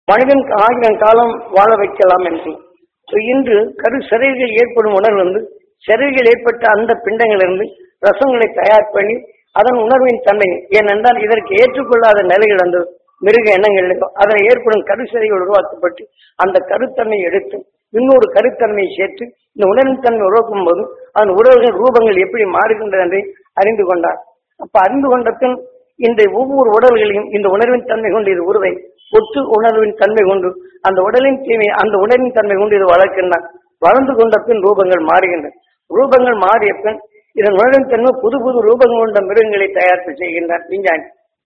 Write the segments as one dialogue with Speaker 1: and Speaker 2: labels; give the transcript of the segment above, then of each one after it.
Speaker 1: மனிதன் ஆயிரம் காலம் வாழ வைக்கலாம் என்று So, இன்று கரு சிறைகள் ஏற்படும் உணர்வு வந்து சிறைகள் ஏற்பட்ட அந்த பிண்டங்களிலிருந்து ரசங்களை தயார் பண்ணி அதன் உணர்வின் தன்மை ஏனென்றால் இதற்கு ஏற்றுக்கொள்ளாத நிலைகள் அந்த மிருக எண்ணங்களிலும் அதில் ஏற்படும் கருசிறைகள் உருவாக்கப்பட்டு அந்த கருத்தன்மை எடுத்து இன்னொரு கருத்தன்மையை சேர்த்து இந்த உணர்வின் தன்மை உருவாக்கும் போது அதன் உறவுகள் ரூபங்கள் எப்படி மாறுகின்றது என்று அறிந்து கொண்டார் அப்ப அறிந்து கொண்ட பின் இந்த ஒவ்வொரு உடல்களையும் இந்த உணர்வின் தன்மை கொண்டு இது உருவை ஒத்து உணர்வின் தன்மை கொண்டு அந்த உடலின் தீமை அந்த உணர்வின் தன்மை கொண்டு இது வளர்க்கின்றான் வளர்ந்து கொண்ட பின் ரூபங்கள் மாறுகின்றன ரூபங்கள் மாறிய பின் இதன் உணர்வின் தன்மை புது புது ரூபங்கள் கொண்ட மிருகங்களை தயாரிப்பு செய்கின்றார் விஞ்ஞானி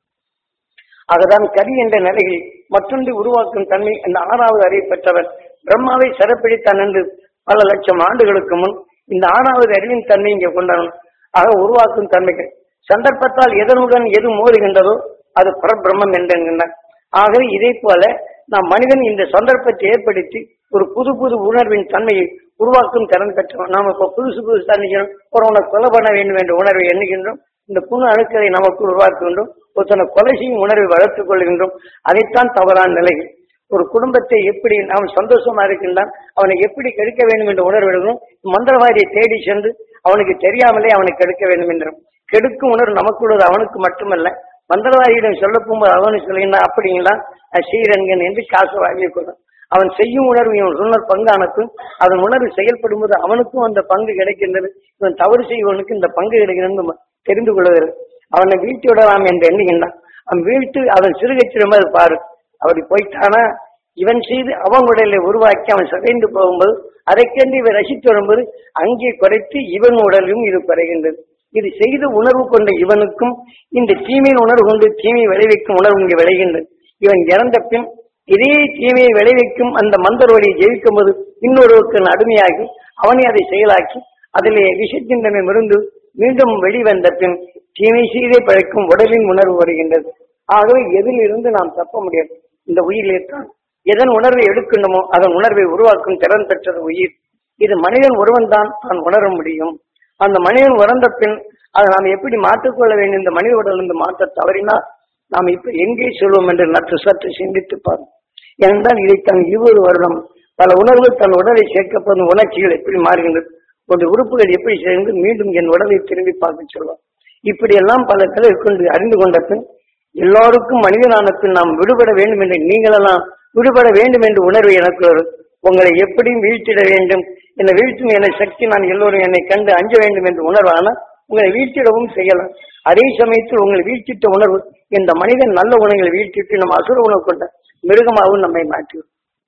Speaker 1: அதுதான் கரி என்ற நிலையில் மற்றொன்று உருவாக்கும் தன்மை அந்த ஆறாவது அறிவை பெற்றவர் பிரம்மாவை சிறப்பிடித்தான் என்று பல லட்சம் ஆண்டுகளுக்கு முன் இந்த ஆறாவது அறிவின் தன்மை இங்கே கொண்டாடணும் ஆக உருவாக்கும் தன்மைகள் சந்தர்ப்பத்தால் எதனுடன் எது மோதுகின்றதோ அது பரபிரம்மம் என்றென்கின்றார் ஆகவே இதே போல நாம் மனிதன் இந்த சந்தர்ப்பத்தை ஏற்படுத்தி ஒரு புது புது உணர்வின் தன்மையை உருவாக்கும் திறன் பெற்றோம் நாம் இப்ப புதுசு புதுசா நினைக்கிறோம் ஒருவனை கொலை பண்ண வேண்டும் என்ற உணர்வை எண்ணுகின்றோம் இந்த புண்ணு அணுக்களை நமக்கு உருவாக்குகின்றோம் ஒருத்தனை கொலை செய்யும் உணர்வை வளர்த்துக் கொள்கின்றோம் அதைத்தான் தவறான நிலைகள் ஒரு குடும்பத்தை எப்படி நாம் சந்தோஷமா இருக்கின்றான் அவனை எப்படி கெடுக்க வேண்டும் என்ற உணர்வு எடுக்கணும் மந்திரவாதியை தேடி சென்று அவனுக்கு தெரியாமலே அவனை கெடுக்க வேண்டும் என்றும் கெடுக்கும் உணர்வு நமக்குள்ளது அவனுக்கு மட்டுமல்ல மந்திரவாதியிடம் சொல்ல போகும்போது அவனுக்கு சொல்லுங்கன்னா அப்படிங்களா நான் ஸ்ரீரங்கன் என்று காசு வாங்கி கொள்ளும் அவன் செய்யும் உணர்வு இவன் சொன்ன பங்கானக்கும் அதன் உணர்வு செயல்படும் போது அவனுக்கும் அந்த பங்கு கிடைக்கின்றது இவன் தவறு செய்வனுக்கு இந்த பங்கு கிடைக்கிறது நம்ம தெரிந்து கொள்வது அவனை வீழ்த்தி விடலாம் என்று எண்ணுகின்றான் அவன் வீழ்த்து அவன் சிறுகச்சிடும் அது பாரு அப்படி போயிட்டானா இவன் செய்து அவன் உடலை உருவாக்கி அவன் சிதைந்து போகும்போது அதைக்கென்று இவன் ரசித்து வரும்போது அங்கே குறைத்து இவன் உடலும் இது குறைகின்றது இது செய்த உணர்வு கொண்ட இவனுக்கும் இந்த தீமையின் உணர்வு கொண்டு தீமையை விளைவிக்கும் உணர்வு இங்கே விளைகின்றது இவன் இறந்த பின் இதே தீமையை விளைவிக்கும் அந்த மந்தர் வழியை ஜெயிக்கும் போது இன்னொருவருக்கு அடிமையாகி அவனை அதை செயலாக்கி அதிலே விஷத்தின் தன்மை மிருந்து மீண்டும் வெளிவந்த பின் தீமை செய்தே பழைக்கும் உடலின் உணர்வு வருகின்றது ஆகவே எதில் இருந்து நாம் தப்ப முடியாது இந்த உயிரில்தான் எதன் உணர்வை எடுக்கணுமோ அதன் உணர்வை உருவாக்கும் திறன் பெற்றது உயிர் இது மனிதன் ஒருவன் தான் தான் உணர முடியும் அந்த மனிதன் உணர்ந்த பின் அதை நாம் எப்படி மாற்றிக்கொள்ள வேண்டும் இந்த மனித உடலிருந்து மாற்ற தவறினால் நாம் இப்ப எங்கே சொல்வோம் என்று நற்று சற்று சிந்தித்து பாரும் ஏனென்றால் இதை தன் இருபது வருடம் பல உணர்வுகள் தன் உடலை சேர்க்கப்படும் உணர்ச்சிகள் எப்படி மாறுகின்றது ஒரு உறுப்புகள் எப்படி சேர்ந்து மீண்டும் என் உடலை திரும்பி பார்க்க சொல்லும் இப்படியெல்லாம் பல கலை கொண்டு அறிந்து கொண்ட பின் எல்லோருக்கும் மனிதனான பின் நாம் விடுபட வேண்டும் என்று நீங்களெல்லாம் விடுபட வேண்டும் என்ற உணர்வு எனக்கு வரும் உங்களை எப்படியும் வீழ்த்திட வேண்டும் என்னை வீழ்த்தும் என சக்தி நான் எல்லோரும் என்னை கண்டு அஞ்ச வேண்டும் என்ற உணர்வான உங்களை வீழ்த்திடவும் செய்யலாம் அதே சமயத்தில் உங்களை வீழ்த்திட்ட உணர்வு இந்த மனிதன் நல்ல உணவுகளை வீழ்த்திட்டு நம்ம அசுர உணவு கொண்ட மிருகமாகவும் நம்மை மாற்றிவிடும்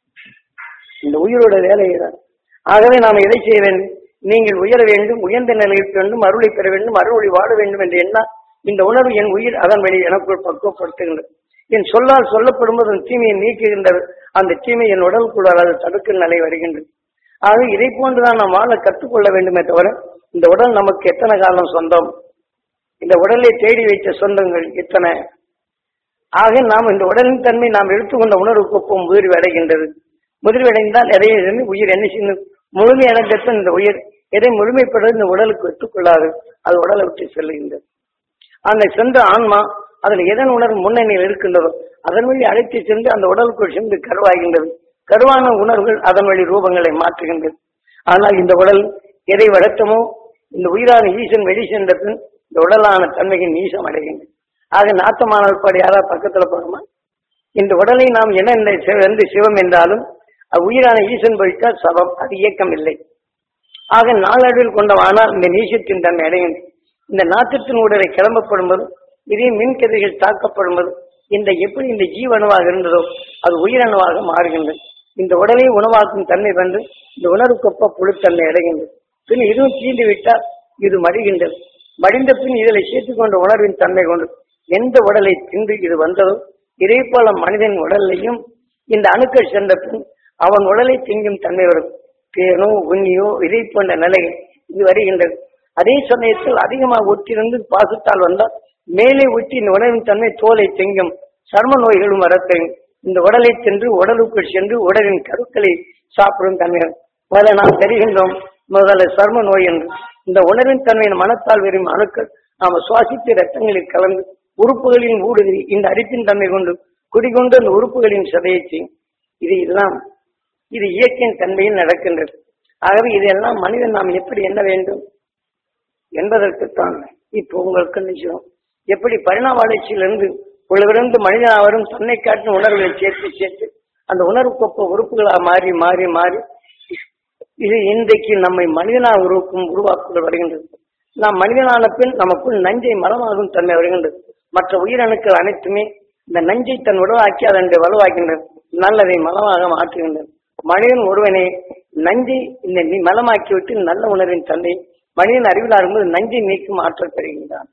Speaker 1: இந்த உயிரோட வேலை தான் ஆகவே நாம் எதை செய்ய வேண்டும் நீங்கள் உயர வேண்டும் உயர்ந்த நிலையில் வேண்டும் அருளை பெற வேண்டும் அருளை வாழ வேண்டும் என்ற எண்ணம் இந்த உணர்வு என் உயிர் அதன் வழி எனக்குள் பக்குவப்படுத்துகின்றது என் சொல்லால் சொல்லப்படும்போது அந்த தீமையை நீக்குகின்றது அந்த தீமை என் உடலுக்குள் வராது தடுக்கும் நிலை வருகின்றது ஆக இதை போன்றுதான் நாம் வாழ கற்றுக்கொள்ள வேண்டுமே தவிர இந்த உடல் நமக்கு எத்தனை காலம் சொந்தம் இந்த உடலை தேடி வைத்த சொந்தங்கள் எத்தனை ஆக நாம் இந்த உடலின் தன்மை நாம் எடுத்துக்கொண்ட உணர்வுக்கு ஒப்பும் முதிர்வு அடைகின்றது முதிர்வு அடைந்தால் எதையும் இருந்து உயிர் என்ன செய்யும் முழுமை அடைந்ததும் இந்த உயிர் எதை முழுமைப்படுறது இந்த உடலுக்கு விட்டுக்கொள்ளாது அது உடலை விட்டு செல்லுகின்றது அந்த சென்ற ஆன்மா அதில் எதன் உணர்வு முன்னணியில் இருக்கின்றதோ அதன் வழி அழைத்து சென்று அந்த உடலுக்குள் சென்று கருவாகின்றது கருவான உணர்வுகள் அதன் வழி ரூபங்களை மாற்றுகின்றது ஆனால் இந்த உடல் எதை வளர்த்தமோ இந்த உயிரான ஈசன் வெளி சென்ற பின் இந்த உடலான தன்மையின் ஈசம் அடைகின்றது ஆக நாத்தமான உட்பாடு யாராவது பக்கத்துல போகணுமா இந்த உடலை நாம் என்ன இந்த சிவ- எந்த சிவம் என்றாலும் அது உயிரான ஈசன் போயிட்டால் சவம் அது இயக்கம் இல்லை ஆக நாளடைவில் கொண்டவானால் இந்த நீசத்தின் தன்மை அடையும் இந்த நாற்றத்தின் உடலை கிளம்பப்படும்போது இதே மின்கதிர்கள் தாக்கப்படும்போது இந்த எப்படி இந்த ஜீவணுவாக இருந்ததோ அது உயிரணுவாக மாறுகின்றது இந்த உடலை உணவாக்கும் தன்மை வந்து இந்த உணர்வுக்கொப்ப புழுத்தன்மை அடைகின்றது பின் இதுவும் தீண்டு விட்டால் இது மடிகின்றது மடிந்த பின் இதில் சேர்த்துக்கொண்ட உணர்வின் தன்மை கொண்டு எந்த உடலை தின்று இது வந்ததோ இதே போல மனிதன் உடலையும் இந்த அணுக்கள் சென்ற பின் அவன் உடலை திங்கும் தன்மை வரும் பேனோ உண்ணியோ இதை போன்ற நிலை இது வருகின்றது அதே சமயத்தில் அதிகமாக ஒட்டிருந்து பாசத்தால் வந்தால் மேலே ஒட்டி இந்த உணவின் தன்மை தோலை திங்கும் சர்ம நோய்களும் வரத்தையும் இந்த உடலை சென்று உடலுக்குள் சென்று உடலின் கருக்களை சாப்பிடும் தன்மை வரும். முதல்ல நாம் தெரிகின்றோம் முதல்ல சர்ம நோய் என்று இந்த உணர்வின் தன்மையின் மனத்தால் வரும் அணுக்கள் நாம் சுவாசித்த ரத்தங்களில் கலந்து உறுப்புகளின் ஊடுருவி இந்த அரிப்பின் தன்மை கொண்டு குடிகொண்டு அந்த உறுப்புகளின் சதையை செய்யும் இது எல்லாம் இது இயற்கையின் தன்மையில் நடக்கின்றது ஆகவே இதெல்லாம் மனிதன் நாம் எப்படி எண்ண வேண்டும் என்பதற்குத்தான் இப்போ உங்களுக்கு நிச்சயம் எப்படி பரிணாம வளர்ச்சியிலிருந்து உலகிலிருந்து மனிதனாவரும் தன்னை காட்டும் உணர்வுகளை சேர்த்து சேர்த்து அந்த உணர்வுக்கொப்ப உறுப்புகளா மாறி மாறி மாறி இது இன்றைக்கு நம்மை மனிதனாக உருவாக்கும் உருவாக்குதல் வருகின்றது நாம் மனிதனான பின் நமக்குள் நஞ்சை மலமாகும் தன்மை வருகின்றது மற்ற உயிரணுக்கள் அனைத்துமே இந்த நஞ்சை தன் உடலாக்கி அதனை வலுவாக்கின்றது நல்லதை மலமாக மாற்றுகின்றது மனிதன் ஒருவனை நஞ்சை இந்த நீ மலமாக்கிவிட்டு நல்ல உணர்வின் தன்மை மனிதன் அறிவில் ஆகும்போது நஞ்சை நீக்கும் ஆற்றல் பெறுகின்றான்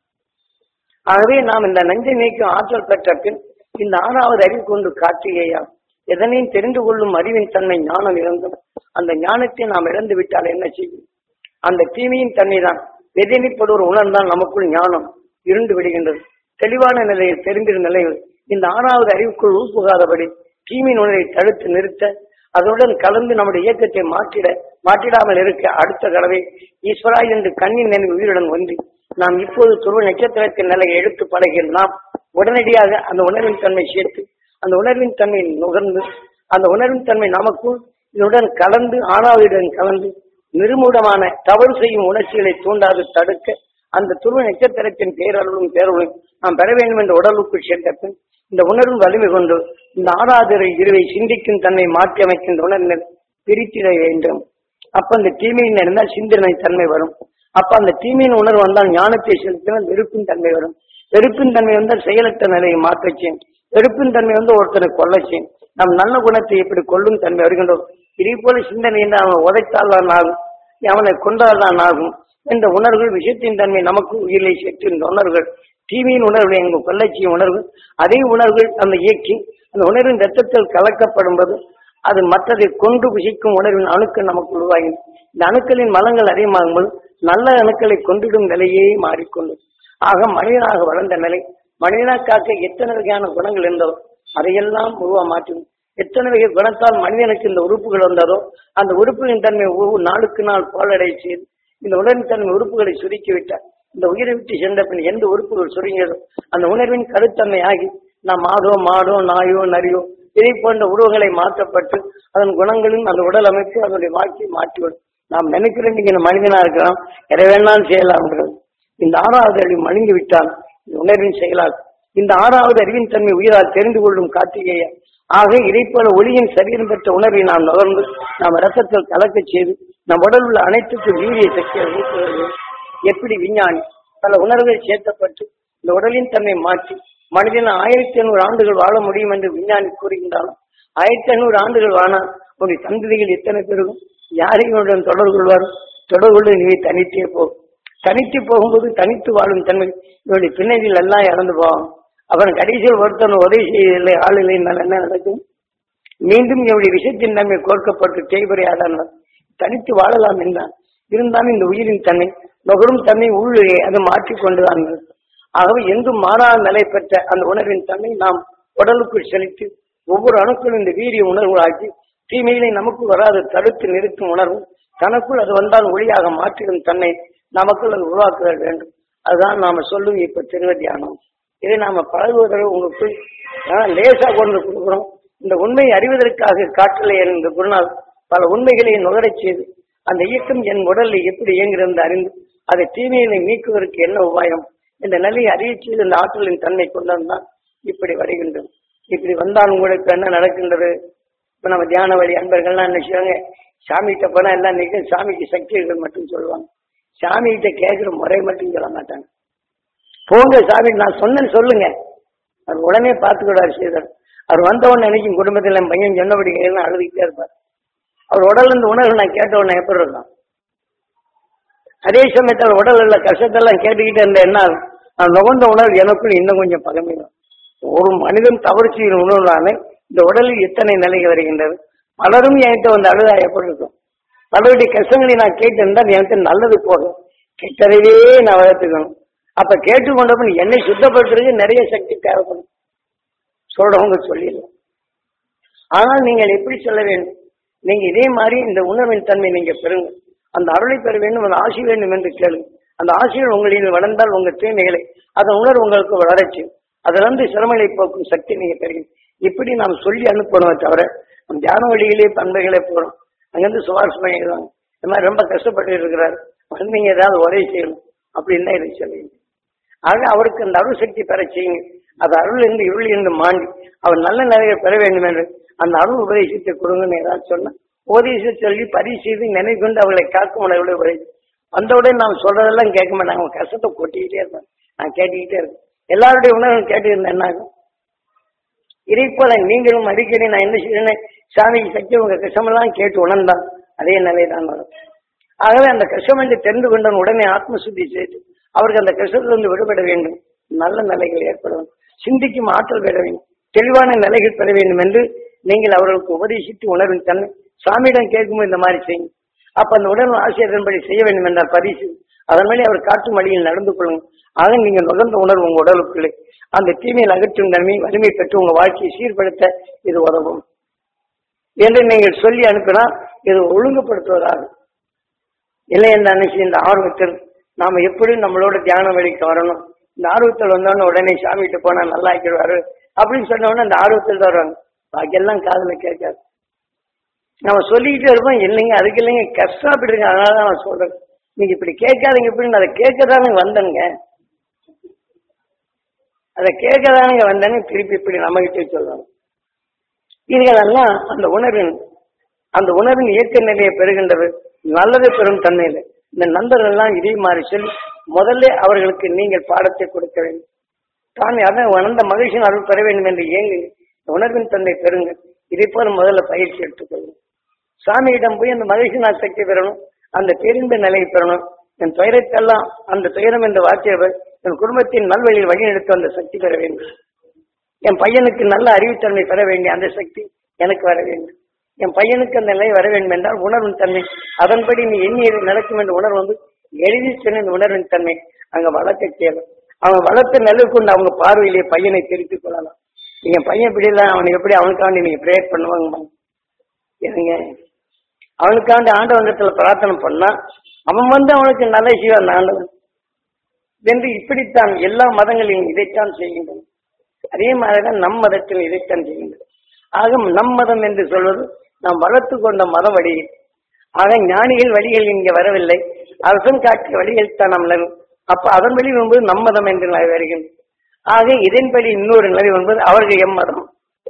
Speaker 1: ஆகவே நாம் இந்த நஞ்சை நீக்கும் ஆற்றல் பெற்ற பின் இந்த ஆறாவது அறிவு கொண்டு காட்டுகையா எதனையும் தெரிந்து கொள்ளும் அறிவின் தன்மை ஞானம் இறந்தும் அந்த ஞானத்தை நாம் இழந்து விட்டால் என்ன செய்யும் அந்த தீமையின் தன்மை தான் எதிர்ப்படுவர் உணர்ந்தால் நமக்குள் ஞானம் இருண்டு விடுகின்றது தெளிவான நிலையில் தெரிந்திருந்த நிலையில் இந்த ஆறாவது அறிவுக்குள் உள்புகாதபடி தீமையின் உணரை தடுத்து நிறுத்த அதனுடன் கலந்து நம்முடைய இயக்கத்தை மாற்றிட மாற்றிடாமல் இருக்க அடுத்த தடவை ஈஸ்வரா என்று கண்ணின் நினைவு உயிருடன் ஒன்றி நாம் இப்போது துருவ நட்சத்திரத்தின் நிலையை எடுத்து பழகிய நாம் உடனடியாக அந்த உணர்வின் தன்மை சேர்த்து அந்த உணர்வின் தன்மை நுகர்ந்து அந்த உணர்வின் தன்மை நமக்குள் இதனுடன் கலந்து ஆறாவதுடன் கலந்து நிர்மூடமான தவறு செய்யும் உணர்ச்சிகளை தூண்டாது தடுக்க அந்த துருவ நட்சத்திரத்தின் பேரருளும் பேரருளும் நாம் பெற வேண்டும் என்ற உடலுக்குள் சேர்ந்த பின் இந்த உணர்வு வலிமை கொண்டு இந்த ஆறாதிரை இருவை சிந்திக்கும் தன்மை மாற்றி அமைக்கின்ற உணர்வினர் பிரித்திட வேண்டும் அப்ப அந்த தீமையின் இருந்தால் சிந்தனை தன்மை வரும் அப்ப அந்த தீமையின் உணர்வு வந்தால் ஞானத்தை செலுத்தினால் வெறுப்பின் தன்மை வரும் வெறுப்பின் தன்மை வந்தால் செயலற்ற நிலையை மாற்றச் செய்யும் வெறுப்பின் தன்மை வந்து ஒருத்தனை கொல்லச் செய்யும் நம் நல்ல குணத்தை எப்படி கொள்ளும் தன்மை வருகின்றோம் இதே போல சிந்தனை என்றால் அவனை உதைத்தால் தான் ஆகும் அவனை கொண்டால் தான் ஆகும் என்ற உணர்வுகள் விஷயத்தின் தன்மை நமக்கு உயிரை சேர்த்து இந்த உணர்வுகள் தீமையின் உணர்வு எங்க கொள்ளச்சிய உணர்வு அதே உணர்வுகள் அந்த இயக்கி அந்த உணர்வின் ரத்தத்தில் கலக்கப்படும் போது அது மற்றதை கொண்டு புசிக்கும் உணர்வின் அணுக்கள் நமக்கு உருவாகும் இந்த அணுக்களின் மலங்கள் அதிகமாகும்போது நல்ல அணுக்களை கொண்டிடும் நிலையே மாறிக்கொண்டது ஆக மனிதனாக வளர்ந்த நிலை மனிதனாக காக்க எத்தனை வகையான குணங்கள் இருந்ததோ அதையெல்லாம் உருவா மாற்றும் எத்தனை வகை குணத்தால் மனிதனுக்கு இந்த உறுப்புகள் வந்ததோ அந்த உறுப்புகளின் தன்மை ஒவ்வொரு நாளுக்கு நாள் பாலடை செய்து இந்த உணர்வின் தன்மை உறுப்புகளை சுருக்கி விட்டார் இந்த உயிரை விட்டு சென்ற பின் எந்த உறுப்புகள் சுருங்கியதோ அந்த உணர்வின் கருத்தன்மை ஆகி நாம் மாடோ மாடோ நாயோ நரியோ இதை போன்ற உருவங்களை மாற்றப்பட்டு அதன் குணங்களும் அந்த உடல் அமைப்பு அதனுடைய வாழ்க்கையை மாற்றிவிடும் நாம் நினைக்கிறோம் நீங்க இந்த மனிதனா இருக்கலாம் எதை வேணாலும் செய்யலாம்ன்றது இந்த ஆறாவது அறிவு மணிந்து விட்டால் இந்த உணர்வின் செயலால் இந்த ஆறாவது அறிவின் தன்மை உயிரால் தெரிந்து கொள்ளும் கார்த்திகேய ஆக இதை போல ஒளியின் சரீரம் பெற்ற உணர்வை நாம் நுகர்ந்து நாம் ரத்தத்தில் கலக்கச் செய்து நம் உடல் உள்ள அனைத்துக்கும் வீரிய சக்தியை அளித்து வருகிறோம். எப்படி விஞ்ஞானி பல உணர்வுகள் சேர்த்தப்பட்டு இந்த உடலின் தன்மை மாற்றி மனிதன் ஆயிரத்தி ஐநூறு ஆண்டுகள் வாழ முடியும் என்று விஞ்ஞானி கூறுகின்றாலும் ஆயிரத்தி ஐநூறு ஆண்டுகள் வாழால் உன்னுடைய சந்ததிகள் எத்தனை பேரும் யாரையும் தொடர்பு கொள்வார் தொடர்பு கொண்டு நீ தனித்தே போகும் தனித்து போகும்போது தனித்து வாழும் தன்மை இவனுடைய பின்னணியில் எல்லாம் இறந்து போவான் அவன் கடைசியில் ஒருத்தன் உதவி செய்யவில்லை ஆள் இல்லைன்னால் என்ன நடக்கும் மீண்டும் இவனுடைய விஷயத்தின் தன்மை கோர்க்கப்பட்டு தேய்பறையாதான் தனித்து வாழலாம் என்றான் இருந்தாலும் இந்த உயிரின் தன்மை நுகரும் தன்மை உள்ளே அது மாற்றிக்கொண்டு தான் இருக்கும். ஆகவே எங்கும் மாறாத நிலை பெற்ற அந்த உணர்வின் தன்மை நாம் உடலுக்குள் செலுத்தி ஒவ்வொரு அணுக்களும் இந்த வீரிய உணர்வுகளாக்கி தீமையிலே நமக்கு வராது தடுத்து நிறுத்தும் உணர்வு தனக்குள் அது வந்தால் ஒளியாக மாற்றிடும் தன்னை நமக்குள் அது உருவாக்குதல் வேண்டும் அதுதான் நாம சொல்லும் இப்ப திருவ தியானம் இதை நாம பழகுவதற்கு உங்களுக்குள் ஆஹ், லேசா கொண்டு கொடுக்கிறோம் இந்த உண்மையை அறிவதற்காக காட்டலை என்ற குருநாள் பல உண்மைகளை நுகரச் செய்து அந்த இயக்கம் என் உடலில் எப்படி இயங்குகிறது அறிந்து அதை தீமையினை நீக்குவதற்கு என்ன உபாயம் இந்த நிலையை அறியச் செய்து இந்த ஆற்றலின் தன்மை கொண்டு வந்தால் இப்படி வருகின்றது இப்படி வந்தால் உங்களுக்கு என்ன நடக்கின்றது இப்ப நம்ம தியான வழி அன்பர்கள்லாம் என்ன செய்வாங்க சாமிகிட்ட போனா எல்லாம் நிற்க சாமிக்கு சக்திகள் மட்டும் சொல்லுவாங்க சாமிகிட்ட கேட்கிற முறை மட்டும் சொல்ல மாட்டாங்க போங்க சாமி நான் சொன்னேன்னு சொல்லுங்க அவர் உடனே பார்த்துக்கூடாது செய்தார் அவர் வந்த உடனே நினைக்கும் குடும்பத்தில் என் பையன் சொன்னபடி கேட்கலாம் அழுதுகிட்டே இருப்பார் அவர் உடல்ல இருந்து உணர்வு நான் கேட்ட உடனே எப்படி இருக்கும் அதே சமயத்தில் உடல் உள்ள கஷ்டத்தெல்லாம் கேட்டுக்கிட்டே இருந்த என்ன ஆகும்? நான் நுகர்ந்த உணர்வு எனக்குள் இன்னும் கொஞ்சம் பகமையும் ஒரு மனிதன் தவறு செய்யும் உணர்வுதானே இந்த உடலில் எத்தனை நிலைகள் வருகின்றது பலரும் என்கிட்ட வந்து அழுதா எப்படி இருக்கும் பலருடைய கஷ்டங்களை நான் கேட்டிருந்தால் என்கிட்ட நல்லது போகும் கெட்டதையே நான் வளர்த்துக்கணும் அப்ப கேட்டுக்கொண்டப்ப என்னை சுத்தப்படுத்துறதுக்கு நிறைய சக்தி தேவைப்படும் சொல்றவங்க சொல்லிடலாம் ஆனால் நீங்கள் எப்படி சொல்ல வேண்டும் நீங்க இதே மாதிரி இந்த உணர்வின் தன்மை நீங்க பெறுங்க அந்த அருளை பெற வேண்டும் அந்த ஆசி வேண்டும் என்று கேளுங்க அந்த ஆசிரியர் உங்களில் வளர்ந்தால் உங்க தீமைகளை அதன் உணர்வு உங்களுக்கு வளரச்சு அதிலிருந்து சிரமங்களை போக்கும் சக்தி நீங்க பெறுங்க இப்படி நாம் சொல்லி அனுப்பணுமே தவிர நம் தியான வழியிலே பண்புகளே போறோம் அங்கிருந்து சுவாரஸ் பண்ணிடுவாங்க இந்த மாதிரி ரொம்ப கஷ்டப்பட்டு இருக்கிறார் வந்து நீங்க ஏதாவது உதவி செய்யணும் அப்படின்னு தான் இதை சொல்லுவீங்க ஆக அவருக்கு அந்த அருள் சக்தி பெற செய்யுங்க அது அருள் இருந்து இருள் இருந்து மாண்டி அவர் நல்ல நிலையை பெற வேண்டும் என்று அந்த அருள் உபதேசத்தை கொடுங்கன்னு ஏதாவது சொன்னா உபதேசத்தை சொல்லி பதிவு செய்து நினைவு கொண்டு அவர்களை காக்கும் உணவுகளை உரை வந்தவுடனே நாம் சொல்றதெல்லாம் கேட்க மாட்டாங்க அவங்க கஷ்டத்தை கொட்டிக்கிட்டே இருப்பேன் நான் கேட்டுக்கிட்டே இருக்கேன் எல்லாருடைய உணர்வும் கேட்டு இருந்தேன் என்ன ஆகும் இதை போல நீங்களும் அடிக்கடி நான் என்ன செய்யறேன் சாமிக்கு சக்தி உங்க கஷ்டமெல்லாம் கேட்டு உணர்ந்தான் அதே நிலை தான் வரும் ஆகவே அந்த கஷ்டம் என்று தெரிந்து கொண்டன் உடனே ஆத்ம சுத்தி செய்து அவருக்கு அந்த கஷ்டத்திலிருந்து விடுபட வேண்டும் நல்ல நிலைகள் ஏற்பட வேண்டும் சிந்திக்கும் ஆற்றல் பெற வேண்டும் தெளிவான நிலைகள் பெற வேண்டும் என்று நீங்கள் அவர்களுக்கு உபதேசித்து உணர்வின் தன்மை சாமியிடம் கேட்கும்போது இந்த மாதிரி செய்யும் அப்ப அந்த உணர்வு ஆசிரியரின்படி செய்ய வேண்டும் என்றால் பரிசு அதன் மேலே அவர் காட்டும் வழியில் நடந்து கொள்ளுங்க ஆக நீங்க நுகர்ந்த உணர்வு உங்க உடலுக்குள்ளே அந்த தீமையில் அகற்றும் தன்மை வலிமை பெற்று உங்க வாழ்க்கையை சீர்படுத்த இது உதவும் என்று நீங்கள் சொல்லி அனுப்பினா இது ஒழுங்குபடுத்துவதாகும் இல்லை என்ற அனுச்சி இந்த ஆர்வத்தில் நாம எப்படி நம்மளோட தியான வழிக்கு வரணும் இந்த ஆர்வத்தில் வந்தோடனே உடனே சாமிகிட்ட போனா நல்லா ஆக்கிடுவாரு அப்படின்னு சொன்ன உடனே அந்த ஆர்வத்தில் தான் வருவாங்க பாக்கியெல்லாம் காதுல கேட்காது நம்ம சொல்லிக்கிட்டே இருப்போம் இல்லைங்க அதுக்கு இல்லைங்க கஷ்டப்பட்டுருங்க அதனால தான் நான் சொல்றேன் நீங்க இப்படி கேட்காதீங்க இப்படின்னு அதை கேட்கதானுங்க வந்தேனுங்க அதை கேட்கதானுங்க வந்தேன்னு திருப்பி இப்படி நம்ம கிட்டே சொல்றாங்க இதுகளெல்லாம் அந்த உணர்வின் அந்த உணர்வின் இயக்க நிலையை பெறுகின்றது நல்லதை பெறும் தன்மையில இந்த நண்பர்கள் எல்லாம் இதே மாதிரி சொல்லி முதல்ல அவர்களுக்கு நீங்கள் பாடத்தை கொடுக்க வேண்டும் தான் அதை உணர்ந்த மகிழ்ச்சியின் அருள் பெற வேண்டும் என்று ஏங்கு உணர்வின் தன்மை பெறுங்க இதை போல முதல்ல பயிற்சி எடுத்துக்கொள்ளும் சாமியிடம் போய் அந்த மகிழ்ச்சியின் சக்தி பெறணும் அந்த பேரின்ப நிலையை பெறணும் என் துயரத்தெல்லாம் அந்த துயரம் என்ற வார்த்தையை என் குடும்பத்தின் நல்வழியில் வழிநடத்த அந்த சக்தி பெற வேண்டும் என் பையனுக்கு நல்ல அறிவுத்தன்மை பெற வேண்டிய அந்த சக்தி எனக்கு வர வேண்டும் என் பையனுக்கு அந்த நிலை வர வேண்டும் என்றால் உணர்வின் தன்மை அதன்படி நீ எண்ணி நடக்கும் என்ற உணர்வு வந்து எளிதில் சொன்ன இந்த உணர்வின் தன்மை அங்க வளர்க்க தேவை அவன் வளர்த்த நிலை கொண்டு அவங்க பார்வையிலேயே பையனை திருத்திக் கொள்ளலாம் நீங்க பையன் இப்படி இல்லை அவனுக்கு எப்படி அவனுக்காண்டி நீங்க ப்ரேயர் பண்ணுவாங்க ஏங்க அவனுக்காண்டி ஆண்டவங்கத்துல பிரார்த்தனை பண்ணா அவன் வந்து அவனுக்கு நல்ல செய்வான் ஆண்டவன் என்று இப்படித்தான் எல்லா மதங்களிலும் இதைத்தான் செய்கின்றன அதே மாதிரிதான் நம் மதத்தில் இதைத்தான் செய்கின்றன ஆக நம் மதம் என்று சொல்வது நாம் வளர்த்து கொண்ட மத வழி ஆக ஞானிகள் வழிகள் இங்கே வரவில்லை அரசன் காட்டிய வழிகள் தான் நம் நிலம். அப்ப அதன் வழி என்பது நம் மதம் என்று நிலை வருகின்றது ஆக இதன்படி இன்னொரு நிலை என்பது அவர்கள் எம் மதம்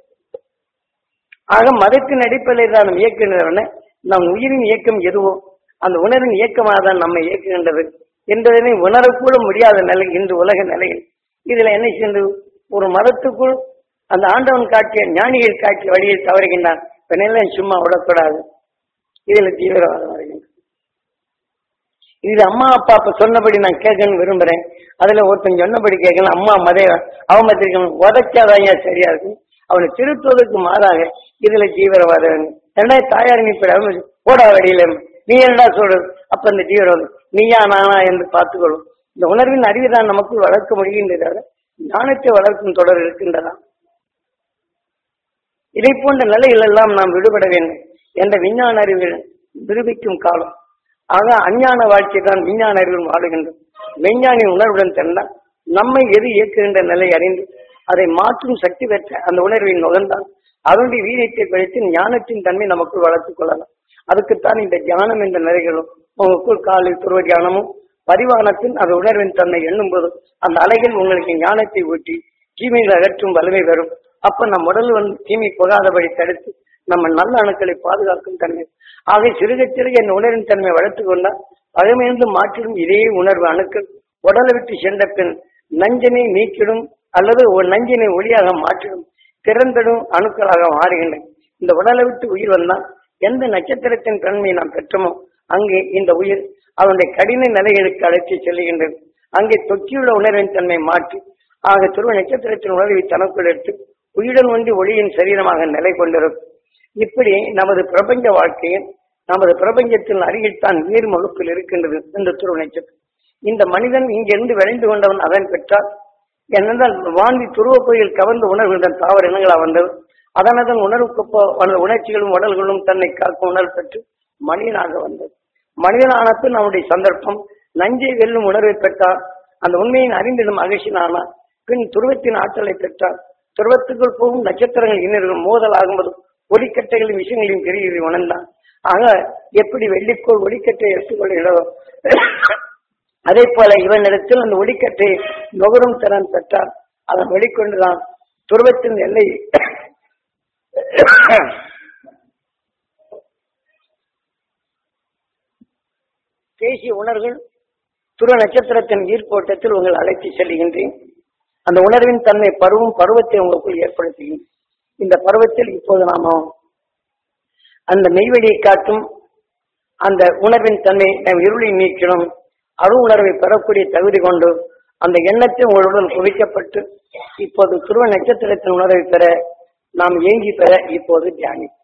Speaker 1: ஆக மதத்தின் அடிப்படையில் தான் நம் இயக்குகின்றன நம் உயிரின் இயக்கம் எதுவோ அந்த உணர்வின் இயக்கமாக தான் நம்மை இயக்குகின்றது என்பதனை உணரக்கூட முடியாத நிலை இன்று உலக நிலையில் இதுல என்ன செய்து ஒரு மதத்துக்குள் அந்த ஆண்டவன் காட்டிய ஞானிகள் காட்டிய வழியை தவறுகின்றான் இப்ப சும்மா விடக்கூடாது இதுல தீவிரவாதம் வருகின்றது இது அம்மா அப்பா அப்ப சொன்னபடி நான் கேட்கணும்னு விரும்புறேன் அதுல ஒருத்தன் சொன்னபடி கேட்கணும் அம்மா மதே அவமதிக்கணும் உதைச்சாதான் சரியா இருக்கும் அவனை திருத்துவதற்கு மாறாக இதுல தீவிரவாதம் ரெண்டாவது தாயார் நீ இப்படி அவமதி- போடா வழியில இருந்து. நீ என்னடா சொல்றது அப்ப இந்த தீவிரவாதம் நீயா நானா என்று பார்த்துக்கொள்ளும் இந்த உணர்வின் அறிவுதான் நமக்குள் வளர்க்க முடிகின்றதாக ஞானத்தை வளர்க்கும் தொடர் இருக்கின்றதா இதை போன்ற நிலைகள் எல்லாம் நாம் விடுபட வேண்டும் என்ற விஞ்ஞான அறிவில் நிரூபிக்கும் காலம் ஆக அஞ்ஞான வாழ்க்கை தான் விஞ்ஞான அறிவில் வாழுகின்றது மெஞ்ஞானி உணர்வுடன் தந்தால் நம்மை எது இயக்குகின்ற நிலை அறிந்து அதை மாற்றும் சக்தி பெற்ற அந்த உணர்வின் நுகர்ந்தால் அதனுடைய வீரியத்தை குறைத்து ஞானத்தின் தன்மை நமக்குள் வளர்த்துக் கொள்ளலாம் அதுக்குத்தான் இந்த தியானம் என்ற நிலைகளும் உங்களுக்குள் காலில் துருவ தியானமும் பரிவானத்தின் அந்த உணர்வின் தன்னை எண்ணும் போது அந்த அலைகள் உங்களுக்கு ஞானத்தை ஊட்டி தீமைகளை அகற்றும் வலிமை வரும் அப்ப நம் உடல் வந்து தீமை போகாதபடி தடுத்து நம்ம நல்ல அணுக்களை பாதுகாக்கும் தன்மை ஆக சிறுக சிறுக இந்த உணர்வின் தன்மை வளர்த்து கொண்டால் பழமையிலிருந்து மாற்றிடும் இதே உணர்வு அணுக்கள் உடலை விட்டு சென்ற பின் நஞ்சினை நீக்கிடும் அல்லது ஒரு நஞ்சினை ஒளியாக மாற்றிடும் திறந்திடும் அணுக்களாக மாறுகின்றன இந்த உடலை விட்டு உயிர் வந்தால் எந்த நட்சத்திரத்தின் தன்மையை நாம் பெற்றோமோ அங்கே இந்த உயிர் அதனுடைய கடின நிலைகளுக்கு அழைத்து செல்லுகின்றது அங்கே தொக்கியுள்ள உணர்வின் தன்மை மாற்றி ஆக துருவ நட்சத்திரத்தின் உணர்வை தனக்குள் எடுத்து உயிருடன் ஒன்றி ஒளியின் சரீரமாக நிலை கொண்டிருக்கும் இப்படி நமது பிரபஞ்ச வாழ்க்கையில் நமது பிரபஞ்சத்தின் அருகில் தான் நீர் முழுப்பில் இருக்கின்றது இந்த துருவ நட்சத்திரம் இந்த மனிதன் இங்கிருந்து விளைந்து கொண்டவன் அதன் பெற்றால் என்னென்றால் வாந்தி துருவ கோயில் கவர்ந்த உணர்வுடன் தாவர இனங்களா வந்தது அதனதன் உணர்வுக்கு அந்த உணர்ச்சிகளும் உடல்களும் தன்னை காக்கும் உணர்வு பெற்று மனிதனாக வந்தது மனிதனானது நம்முடைய சந்தர்ப்பம் நஞ்சை வெல்லும் உணர்வை பெற்றார் அந்த உண்மையின் அறிந்திடும் மகிழ்ச்சினானார் பின் துருவத்தின் ஆற்றலை பெற்றார் துருவத்துக்குள் போகும் நட்சத்திரங்கள் இன்னர்கள் மோதல் ஆகும்போது ஒளிக்கட்டைகளின் விஷயங்களையும் தெரிகிறது உணர்ந்தான் ஆக எப்படி வெள்ளிக்கோள் ஒளிக்கட்டை எடுத்துக்கொள்கிறதோ அதே போல இவனிடத்தில் அந்த ஒளிக்கட்டை நுகரும் திறன் பெற்றார் அதன் வெளிக்கொண்டுதான் துருவத்தின் எல்லை தேசிய உணர்வுகள் துருவ நட்சத்திரத்தின் ஈர்ப்போட்டத்தில் உங்கள் அழைத்து செல்கின்றேன் அந்த உணர்வின் தன்மை பருவம் பருவத்தை உங்களுக்குள் ஏற்படுத்துகிறேன் இந்த பருவத்தில் இப்போது நாம அந்த மெய்வெளியை காட்டும் அந்த உணர்வின் தன்மை நம் இருளை நீக்கணும் அரு உணர்வை பெறக்கூடிய தகுதி கொண்டு அந்த எண்ணத்தை உங்களுடன் குவிக்கப்பட்டு இப்போது துருவ நட்சத்திரத்தின் உணர்வை பெற நாம் ஏங்கி பெற இப்போது தியானி